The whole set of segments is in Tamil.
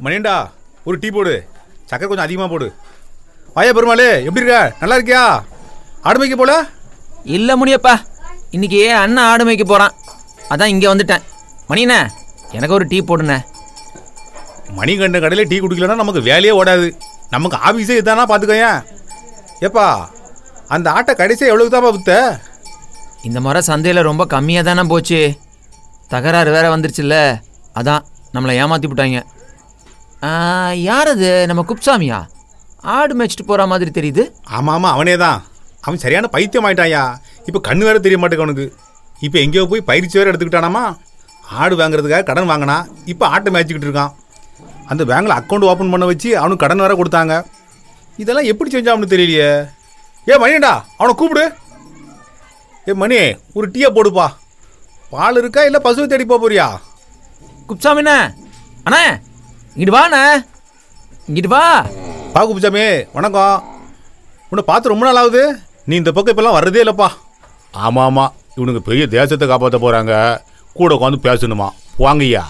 மணியண்டா ஒரு டீ போடு சக்கரை கொஞ்சம் அதிகமாக போடு வாயா பெருமாளே எப்படி இருக்க நல்லா இருக்கியா ஆடு மேய்க்க போல இல்லை முனியப்பா இன்னைக்கு அண்ணன் ஆடு மேய்க்க போகிறான் அதான் இங்கே வந்துட்டேன் மணிண்ணே எனக்கு ஒரு டீ போடுண்ணே மணிகண்ட கடையில் டீ குடிக்கலன்னா நமக்கு வேலையே ஓடாது நமக்கு ஆஃபீஸே இதானா பார்த்துக்கோயேன் ஏப்பா அந்த ஆட்டை கடைசியாக எவ்வளவுக்கு தான்ப்பா வித்த இந்த முறை சந்தையில் ரொம்ப கம்மியாக தானே போச்சு தகராறு வேற வந்துருச்சுல்ல அதான் நம்மளை ஏமாற்றி விட்டாங்க ஆ, யார் அது நம்ம குப்சாமியா ஆடு மேய்ச்சிட்டு போகிற மாதிரி தெரியுது ஆமாம் ஆமாம் அவனே தான் அவன் சரியான பைத்தியம் ஆயிட்டாயா இப்போ கண்ணு வேற தெரிய மாட்டேங்க அவனுக்கு இப்போ எங்கேயோ போய் பயிற்சி வேற எடுத்துக்கிட்டானாமா ஆடு வாங்குறதுக்காக கடன் வாங்கினா இப்போ ஆட்டை மேய்ச்சிக்கிட்டு இருக்கான் அந்த பேங்க்ல அக்கௌண்ட் ஓப்பன் பண்ண வச்சு அவனுக்கு கடன் வேற கொடுத்தாங்க இதெல்லாம் எப்படி செஞ்சான்னு தெரியலையே ஏ மணியண்டா அவனை கூப்பிடு ஏ மணி ஒரு டீயை போடுப்பா பால் இருக்கா இல்லை பசுவை தேடி போக போறியா குப்சாமிண்ணே அண்ணே இங்கிட்டு வாண்ணே இங்கிட்டு வா பா குப்பிச்சாமி வணக்கம் உன்னை பார்த்து ரொம்ப நாள் ஆகுது நீ இந்த பக்கம் இப்பெல்லாம் வர்றதே இல்லைப்பா ஆமாம் ஆமாம் இவனுங்க பெரிய தேசத்தை காப்பாற்ற போகிறாங்க கூட உட்காந்து பேசணுமா வாங்கய்யா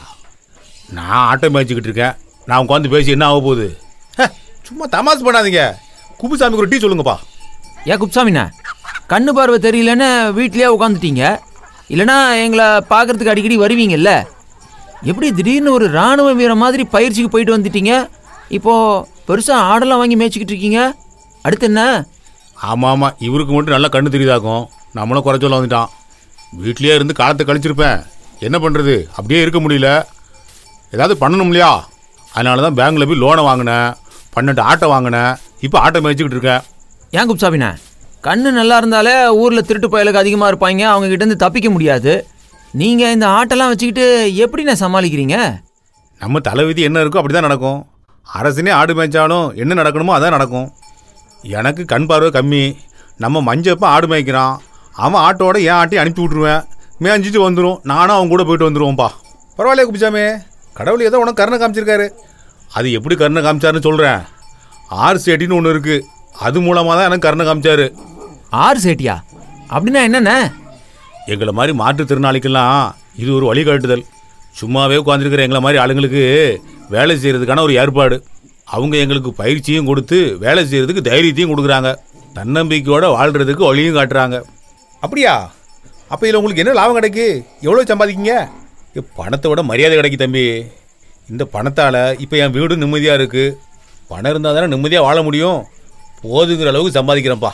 நான் ஆட்டோ மேய்ச்சிக்கிட்டு இருக்கேன் நான் உட்காந்து பேசி என்ன ஆக போகுது ஹே, சும்மா தமாஸ் பண்ணாதீங்க குப்புசாமிக்கு ஒரு டீ சொல்லுங்கப்பா ஏன் குப்சாமிண்ணே கண்ணு பார்வை தெரியலன்னு வீட்லயே உட்காந்துட்டீங்க இல்லைனா எங்களை பார்க்கறதுக்கு அடிக்கடி வருவீங்கல்ல எப்படி திடீர்னு ஒரு ராணுவ வீரன் மாதிரி பயிற்சிக்கு போயிட்டு வந்துட்டீங்க இப்போ பெருசாக ஆடெல்லாம் வாங்கி மேய்ச்சிக்கிட்டு இருக்கீங்க அடுத்து என்ன ஆமாம் ஆமாம் இவருக்கு மட்டும் நல்லா கண்ணு தெரியுதாக்கும் நம்மளும் குறை சொல்ல வந்துட்டான் வீட்லயே இருந்து காலத்தை கழிச்சிருப்பேன் என்ன பண்ணுறது அப்படியே இருக்க முடியல ஏதாவது பண்ணணும் இல்லையா அதனால தான் பேங்க்கில் போய் லோனை வாங்கினேன் பன்னெண்டு ஆட்டை வாங்கினேன் இப்போ ஆட்டை மேய்ச்சிக்கிட்டு இருக்கேன் ஏன் குப்சாமிண்ணே கண்ணு நல்லா இருந்தாலே ஊரில் திருட்டு பயலுக்கு அதிகமாக இருப்பாங்க அவங்க கிட்டேருந்து தப்பிக்க முடியாது நீங்கள் இந்த ஆட்டெல்லாம் வச்சுக்கிட்டு எப்படிண்ணே சமாளிக்கிறீங்க நம்ம தலைவிதி என்ன இருக்கோ அப்படி தான் நடக்கும் அரசனே ஆடு மேய்ச்சாலும் என்ன நடக்கணுமோ அதான் நடக்கும் எனக்கு கண் பார்வை கம்மி நம்ம மஞ்சப்ப ஆடு மேய்க்கிறான் அவன் ஆட்டோட என் ஆட்டையும் அனுப்பி விட்ருவேன் மேய்ஞ்சிட்டு வந்துடும் நானும் அவன் கூட போயிட்டு வந்துருவோம்ப்பா பரவாயில்லையா குப்பிச்சாமி கடவுள் ஏதோ உனக்கு கருணை காமிச்சிருக்காரு அது எப்படி கருணை காமிச்சாருன்னு சொல்கிறேன் ஆர் சேட்டின்னு ஒன்று இருக்குது அது மூலமாக தான் எனக்கு கருணை காமிச்சாரு ஆறு சேட்டியா அப்படின்னா என்னண்ணே எங்களை மாதிரி மாற்றுத்திறனாளிக்கெல்லாம் இது ஒரு வழிகாட்டுதல் சும்மாவே உட்காந்துருக்கிற எங்களை மாதிரி ஆளுங்களுக்கு வேலை செய்கிறதுக்கான ஒரு ஏற்பாடு அவங்க எங்களுக்கு பயிற்சியும் கொடுத்து வேலை செய்கிறதுக்கு தைரியத்தையும் கொடுக்குறாங்க தன்னம்பிக்கையோட வாழ்கிறதுக்கு வழியும் காட்டுறாங்க அப்படியா அப்போ இதில் உங்களுக்கு என்ன லாபம் கிடைக்கு எவ்வளோ சம்பாதிக்கீங்க ஏ, பணத்தை விட மரியாதை கிடைக்கு தம்பி இந்த பணத்தால் இப்போ என் வீடும் நிம்மதியாக இருக்குது பணம் இருந்தால் தானே நிம்மதியாக வாழ முடியும் போதுங்கிற அளவுக்கு சம்பாதிக்கிறேன்ப்பா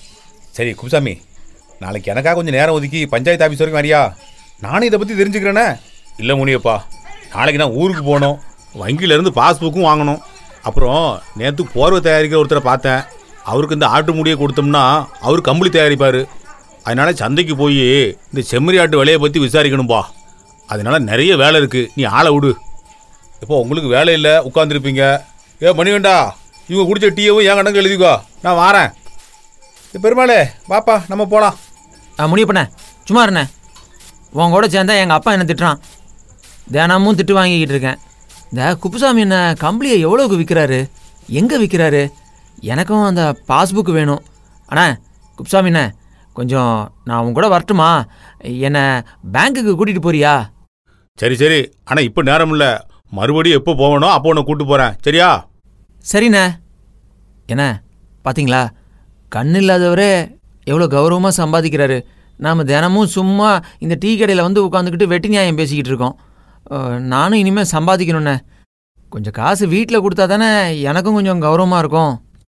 சரி குப்சாமி நாளைக்கு எனக்காக கொஞ்சம் நேரம் ஒதுக்கி பஞ்சாயத்து ஆஃபீஸ் வரைக்கும் வரியா நானும் இதை பற்றி தெரிஞ்சுக்கிறேனே இல்லை முனியப்பா நாளைக்கு நான் ஊருக்கு போகணும் வங்கியிலேருந்து பாஸ்புக்கும் வாங்கணும் அப்புறம் நேற்று போர்வை தயாரிக்கிற ஒருத்தரை பார்த்தேன் அவருக்கு இந்த ஆட்டு முடியை கொடுத்தோம்னா அவர் கம்பளி தயாரிப்பார் அதனால சந்தைக்கு போய் இந்த செம்மறி ஆட்டு விலையை பற்றி விசாரிக்கணும்பா அதனால நிறைய வேலை இருக்குது நீ ஆளை விடு இப்போ உங்களுக்கு வேலை இல்லை உட்காந்துருப்பீங்க ஏ மணிகண்டா இவங்க குடிச்ச டீயவும் என் கணக்கு எழுதிக்கோ நான் வாரேன் ஏ, பெருமாளே வாப்பா நம்ம போகலாம் ஆ முனியப்பண்ணே சும்மா இருண்ணே உன் கூட சேர்ந்தா எங்கள் அப்பா என்ன திட்டுறான் தினமும் திட்டு வாங்கிக்கிட்டு இருக்கேன் இந்த குப்புசாமி என்ன கம்பளியை எவ்வளோக்கு விற்கிறாரு எங்கே விற்கிறாரு எனக்கும் அந்த பாஸ்புக் வேணும் அண்ணா குப்புசாமிண்ணே கொஞ்சம் நான் உன் கூட வரட்டுமா என்னை பேங்க்குக்கு கூட்டிகிட்டு போறியா சரி சரி ஆனால் இப்போ நேரம் இல்லை மறுபடியும் எப்போ போகணும் அப்போ உன்னை கூட்டு போகிறேன் சரியா சரிண்ணே என்ன பாத்தீங்களா கண் இல்லாதவரே எவ்வளோ கௌரவமாக சம்பாதிக்கிறாரு நாம் தினமும் சும்மா இந்த டீ கடையில் வந்து உட்காந்துக்கிட்டு வெட்டி நியாயம் பேசிக்கிட்டு இருக்கோம் அஹ், நானும் இனிமேல் சம்பாதிக்கணுண்ணே கொஞ்சம் காசு வீட்டில் கொடுத்தா தானே எனக்கும் கொஞ்சம் கௌரவமாக இருக்கும்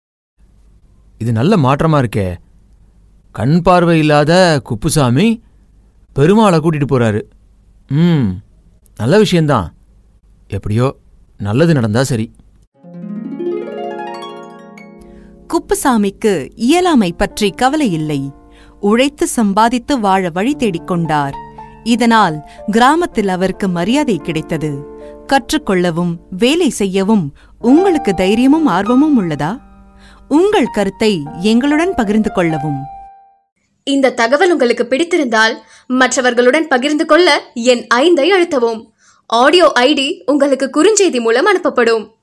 இது நல்ல மாற்றமாக இருக்கே கண் பார்வை இல்லாத குப்புசாமி பெருமாளை கூட்டிகிட்டு போகிறாரு ம் நல்ல விஷயந்தான் எப்படியோ நல்லது நடந்தா சரி குப்புசாமிக்கு இயலாமை பற்றி கவலை இல்லை உழைத்து சம்பாதித்து வாழ வழி தேடிக் கொண்டார் இதனால் கிராமத்தில் அவருக்கு மரியாதை கிடைத்தது கற்றுக்கொள்ளவும் வேலை செய்யவும் உங்களுக்கு தைரியமும் ஆர்வமும் உள்ளதா உங்கள் கருத்தை எங்களுடன் பகிர்ந்து கொள்ளவும் இந்த தகவல் உங்களுக்கு பிடித்திருந்தால் மற்றவர்களுடன் பகிர்ந்து கொள்ள என் ஐந்தை அழுத்தவும் ஆடியோ ஐடி உங்களுக்கு குறுஞ்செய்தி மூலம் அனுப்பப்படும்